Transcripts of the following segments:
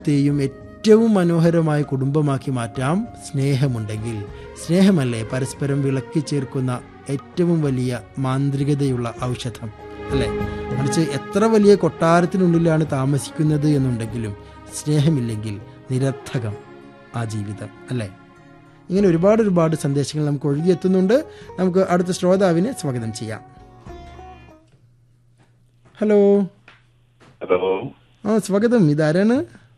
ത്തെയും ഏറ്റവും മനോഹരമായ കുടുംബമാക്കി മാറ്റാം സ്നേഹമുണ്ടെങ്കിൽ സ്നേഹമല്ലേ പരസ്പരം വിളക്കി ചേർക്കുന്ന ഏറ്റവും വലിയ മാന്ത്രികതയുള്ള ഔഷധം അല്ലേ മറിച്ച് എത്ര വലിയ കൊട്ടാരത്തിനുള്ളിലാണ് താമസിക്കുന്നത് എന്നുണ്ടെങ്കിലും സ്നേഹമില്ലെങ്കിൽ നിരർത്ഥകം ആ ജീവിതം അല്ലേ ഇങ്ങനെ ഒരുപാട് ഒരുപാട് സന്ദേശങ്ങൾ നമുക്ക് ഒഴുകിയെത്തുന്നുണ്ട് നമുക്ക് അടുത്ത ശ്രോതാവിനെ സ്വാഗതം ചെയ്യാം ഹലോ ഹലോ ആ സ്വാഗതം ഇതാരാണ്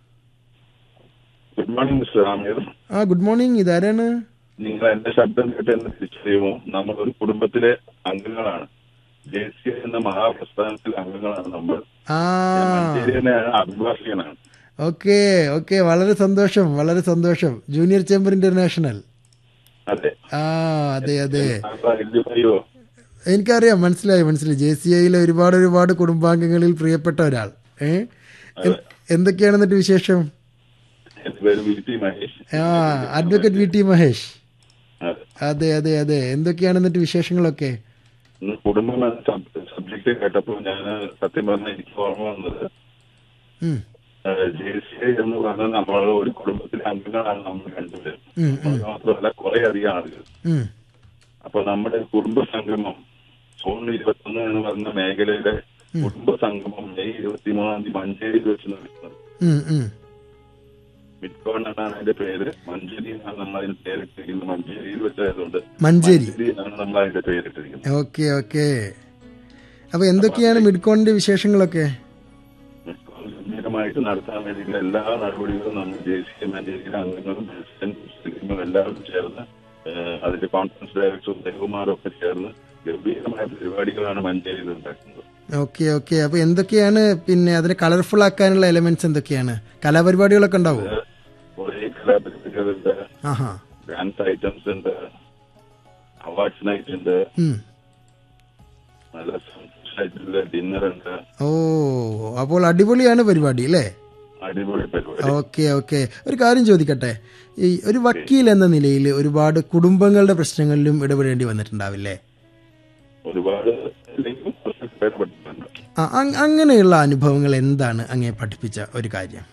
ഗുഡ് മോർണിംഗ് മിസ്റ്റർ ആമീർ ആ ഗുഡ് മോർണിംഗ് ഇതാരാണ് നിങ്ങൾ എന്റെ ശബ്ദം കേട്ട് എന്ന് തിരിച്ചറിയുമോ നമ്മൾ ഒരു കുടുംബത്തിലെ അംഗങ്ങളാണ് ജെ സി എന്ന മഹാപ്രസ്ഥാനത്തിലെ അംഗങ്ങളാണ് നമ്മൾ ആ ഞാൻ മഞ്ചേരിയിലെയാണ് അഭിഭാഷകനാണ് ഓക്കെ ഓക്കെ വളരെ സന്തോഷം വളരെ സന്തോഷം ജൂനിയർ ചേംബർ ഇന്റർനാഷണൽ അതെ ആ അതെ അതെ അയ്യോ എനിക്കറിയാം മനസ്സിലായി മനസ്സിലായി ജെ സി ഐയിലെ ഒരുപാട് ഒരുപാട് കുടുംബാംഗങ്ങളിൽ പ്രിയപ്പെട്ട ഒരാൾ ഏ എ- എന്തൊക്കെയാണ് എന്നിട്ട് വിശേഷം എന്റെ പേര് വി ടി മഹേഷ് ആ അഡ്വക്കേറ്റ് വി ടി മഹേഷ് അതെ. അതെ അതെ അതെ എന്തൊക്കെയാണ് എന്നിട്ട് വിശേഷങ്ങളൊക്കെ ഇന്ന് കുടുംബം എന്ന സബ്ജക്ട് കേട്ടപ്പോൾ ഞാൻ സത്യം പറഞ്ഞാൽ എനിക്ക് ഓർമ്മ വന്നത് ഉം, ജെ സി ഐ എന്ന് പറഞ്ഞാൽ നമ്മൾ ഒരു കുടുംബത്തിലെ അംഗങ്ങളാണ് നമ്മൾ രണ്ടുപേരും ഉം, അത് മാത്രമല്ല കുറെ അധികം ആളുകൾ ഉം, അപ്പൊ നമ്മുടെ കുടുംബ സംഗമം സോൺ ഇരുപത്തൊന്ന് എന്ന് പറഞ്ഞ മേഖലയിലെ കുടുംബ സംഗമം മെയ് ഇരുപത്തിമൂന്നാം തീയതി മഞ്ചേരിയിൽ വെച്ച് നടക്കുന്നത് ഉം, ഉം. മിഡ്കോൺ എന്നാണ് അതിന്റെ പേര് മഞ്ചേരി എന്നാണ് നമ്മൾ അതിന് പേരിട്ടിരിക്കുന്നത് മഞ്ചേരിയിൽ വെച്ചായതുകൊണ്ട് മഞ്ചേരി മഞ്ചേരി എന്നാണ് നമ്മൾ അതിന്റെ പേരിട്ടിരിക്കുന്നത് ഓക്കെ ഓക്കെ അപ്പൊ എന്തൊക്കെയാണ് മിഡ്കോണിന്റെ വിശേഷങ്ങളൊക്കെ മിഡ്കോൺ ഗംഭീരമായിട്ട് നടത്താൻ വേണ്ടിയിട്ടുള്ള എല്ലാ നടപടികളും നമ്മൾ ജെ സി മഞ്ചേരിയിലെ അംഗങ്ങളും പ്രസിഡന്റ് മുസ്ലിങ്ങളും എല്ലാവരും ചേർന്ന് ഏഹ്, അതിന്റെ കോൺഫറൻസ് ഡയറക്ടറും ദേവകുമാറും ഒക്കെ ചേർന്ന് ഗംഭീരമായ പരിപാടികളാണ് മഞ്ചേരിയിൽ ഉണ്ടാക്കുന്നത് ഓക്കെ ഓക്കെ അപ്പൊ എന്തൊക്കെയാണ് പിന്നെ അതിനെ കളർഫുൾ ആക്കാനുള്ള എലമെന്റ്സ് എന്തൊക്കെയാണ് കലാപരിപാടികളൊക്കെ ഉണ്ടാവും കുറെ കലാപരിപാടികളുണ്ട് ആഹാ ഡാൻസ് ഐറ്റംസ് ഉണ്ട് അവാർഡ്സ് നൈറ്റ് ഉണ്ട് ഉം. നല്ല ആയിട്ടുള്ള ഡിന്നർ ഉണ്ട് ഓ അപ്പോൾ അടിപൊളിയാണ് പരിപാടി അല്ലേ അടിപൊളി പരിപാടി ഓക്കെ ഓക്കെ ഒരു കാര്യം ചോദിക്കട്ടെ ഈ ഒരു വക്കീൽ എന്ന നിലയിൽ ഒരുപാട് കുടുംബങ്ങളുടെ പ്രശ്നങ്ങളിലും ഇടപെടേണ്ടി വന്നിട്ടുണ്ടാവില്ലേ ഒരുപാട് അല്ലെങ്കിൽ പ്രശ്നത്തിൽ ഏർപ്പെട്ടിട്ടുണ്ട് ആ, അങ്- അങ്ങനെയുള്ള അനുഭവങ്ങൾ എന്താണ് അങ്ങേ പഠിപ്പിച്ച ഒരു കാര്യം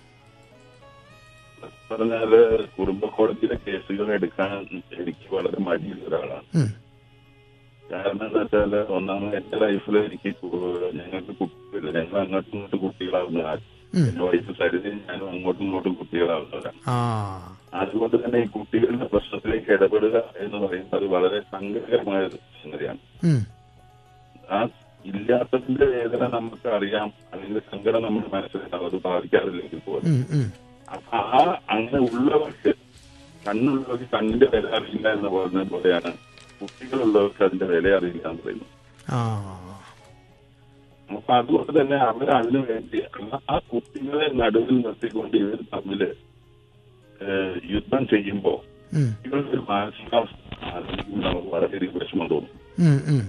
പറഞ്ഞാല് കുടുംബ കോടതിയിലെ കേസുകൾ എടുക്കാൻ എനിക്ക് വളരെ മടിയുള്ള ഒരാളാണ് ഉം. കാരണം എന്താ വെച്ചാല് ഒന്നാമത് എന്റെ ലൈഫിൽ എനിക്ക് കു- ഞങ്ങൾക്ക് കുട്ടികളില്ല ഞങ്ങൾ അങ്ങോട്ടും ഇങ്ങോട്ടും കുട്ടികളാവുന്നവരാണ് ഉം. എന്റെ വൈഫ് സരിതയും ഞാനും അങ്ങോട്ടും ഇങ്ങോട്ടും കുട്ടികളാവുന്നവരാണ് ആ അതുകൊണ്ട് തന്നെ ഈ കുട്ടികളുടെ പ്രശ്നത്തിലേക്ക് ഇടപെടുക എന്ന് പറയുന്നത് വളരെ സങ്കടകരമായ ഒരു സംഗതിയാണ് ഉം. ആ ഇല്ലാത്തതിന്റെ വേദന നമുക്ക് അറിയാം അല്ലെങ്കിൽ സങ്കടം നമ്മുടെ മനസ്സിലുണ്ടാവും അത് ബാധിക്കാറില്ലെങ്കിൽ പോലും ഉം, ഉം. അപ്പൊ ആ അങ്ങനെ ഉള്ളവർക്ക് കണ്ണുള്ളവർക്ക് കണ്ണിന്റെ വില അറിയില്ല എന്ന് പറയുന്നത് പോലെയാണ് കുട്ടികളുള്ളവർക്ക് അതിന്റെ വില അറിയില്ല എന്ന് പറയുന്നത് ആ അപ്പൊ അതുകൊണ്ട് തന്നെ അവർ അതിനു വേണ്ടി ആ- ആ കുട്ടികളെ നടുവിൽ നിർത്തിക്കൊണ്ട് ഇവർ തമ്മില് ഏഹ്, യുദ്ധം ചെയ്യുമ്പോ ഉം. കുട്ടികളുടെ ഒരു മാനസികാവസ്ഥ ആലോചിക്കുമ്പോൾ നമുക്ക് വളരെയധികം വിഷമം തോന്നും ഉം, ഉം.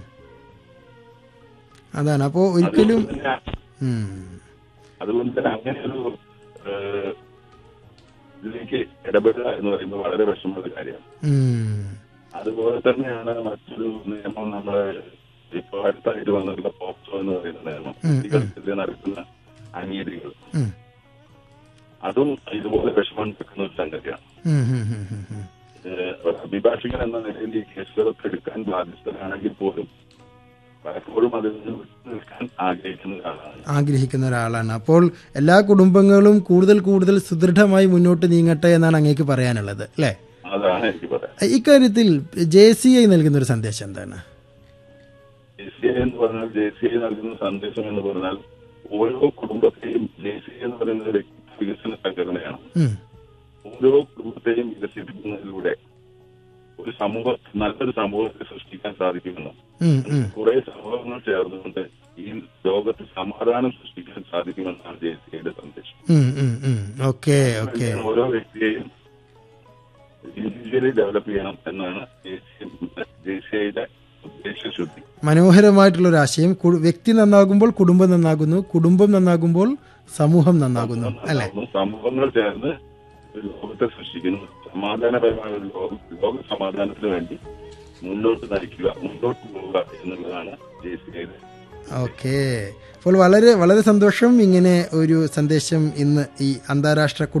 അതാണ് അപ്പോ ഒരിക്കലും അതുകൊണ്ട് തന്നെ ഉം. അതുകൊണ്ട് തന്നെ അങ്ങനെ ഒരു ഏഹ്, ഇതിലേക്ക് ഇടപെടുക എന്ന് പറയുമ്പോൾ വളരെ വിഷമമുള്ള കാര്യമാണ് ഉം. അതുപോലെ തന്നെയാണ് മറ്റൊരു നിയമം നമ്മളെ ഇപ്പൊ അടുത്തായിട്ട് വന്നിട്ടുള്ള പോക്സോ എന്ന് പറയുന്ന നിയമം ഉം, ഉം. കുട്ടികൾക്കെതിരെ നടക്കുന്ന അനീതികൾ ഉം. അതും ഇതുപോലെ വിഷമം വെക്കുന്ന ഒരു സംഗതിയാണ് ഉം, ഉം, ഉം, ഉം, ഉം. ഏഹ്, ഒരു അഭിഭാഷകൻ എന്ന നിലയിൽ ഈ കേസുകളൊക്കെ എടുക്കാൻ ബാധ്യസ്ഥനാണെങ്കിൽ പോലും പലപ്പോഴും അതിൽ നിന്ന് വിട്ടു നിൽക്കാൻ ആഗ്രഹിക്കുന്ന ഒരാളാണ് ഞാൻ. ആഗ്രഹിക്കുന്ന ഒരാളാണ് അപ്പോൾ എല്ലാ കുടുംബങ്ങളും കൂടുതൽ കൂടുതൽ സുദൃഢമായി മുന്നോട്ട് നീങ്ങട്ടെ എന്നാണ് അങ്ങേക്ക് പറയാനുള്ളത് അല്ലേ അതാണ് എനിക്ക് പറയാം ഇക്കാര്യത്തിൽ ജെ സി ഐ നൽകുന്ന ഒരു സന്ദേശം എന്താണ് ജെ സി ഐ എന്ന് പറഞ്ഞാൽ ജെ സി ഐ നൽകുന്ന സന്ദേശം എന്ന് പറഞ്ഞാൽ ഓരോ കുടുംബത്തെയും ജെ സി ഐ എന്ന് പറയുന്ന ഒരു വ്യക്തി വികസന സംഘടനയാണ് ഉം. ഓരോ കുടുംബത്തെയും വികസിപ്പിക്കുന്നതിലൂടെ ഒരു സമൂഹം നല്ലൊരു സമൂഹത്തെ സൃഷ്ടിക്കാൻ സാധിക്കുമെന്നും ഉം, ഉം. കുറെ സമൂഹങ്ങൾ ചേർന്നുകൊണ്ട് ഈ ലോകത്ത് സമാധാനം സൃഷ്ടിക്കാൻ സാധിക്കുമെന്നാണ് ജെ സി ഐയുടെ സന്ദേശം ഉം, ഉം, ഉം. ഓക്കെ ഓക്കെ ഓരോ വ്യക്തിയെയും ഇൻഡിവിജ്വലി ഡെവലപ്പ് ചെയ്യണം എന്നാണ് ജെ സി ഐയുടെ ഉദ്ദേശശുദ്ധി മനോഹരമായിട്ടുള്ള ഒരു ആശയം കു- വ്യക്തി നന്നാകുമ്പോൾ കുടുംബം നന്നാകുന്നു കുടുംബം നന്നാകുമ്പോൾ സമൂഹം നന്നാകുന്നു അല്ലെ സമൂഹങ്ങൾ ചേർന്ന് ഒരു ലോകത്തെ സൃഷ്ടിക്കുന്നു സമാധാനപരമായ ഒരു ലോകം ലോക സമാധാനത്തിന് വേണ്ടി മുന്നോട്ട് നയിക്കുക മുന്നോട്ട് പോവുക എന്നുള്ളതാണ് ജെ സി ഐയുടെ ഓക്കെ അപ്പോൾ വളരെ വളരെ സന്തോഷം ഇങ്ങനെ ഒരു സന്ദേശം ഇന്ന് ഈ അന്താരാഷ്ട്ര